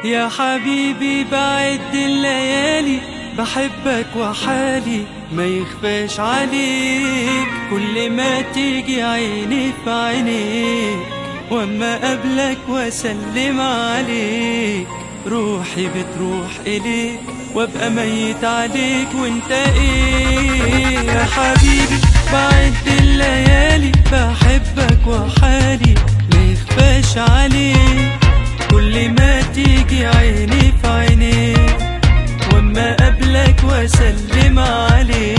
يا حبيبي بعد الليالي بحبك وحالي ما يخفاش عليك كل ما تيجي عيني في عينيك واما قبلك واسلم عليك روحي بتروح اليك وابقى ميت عليك وانت ايه يا حبيبي بعد الليالي بحبك وحالي ما يخفاش عليك كل ما تيجي عيني في عينيك واما قبلك واسلم عليك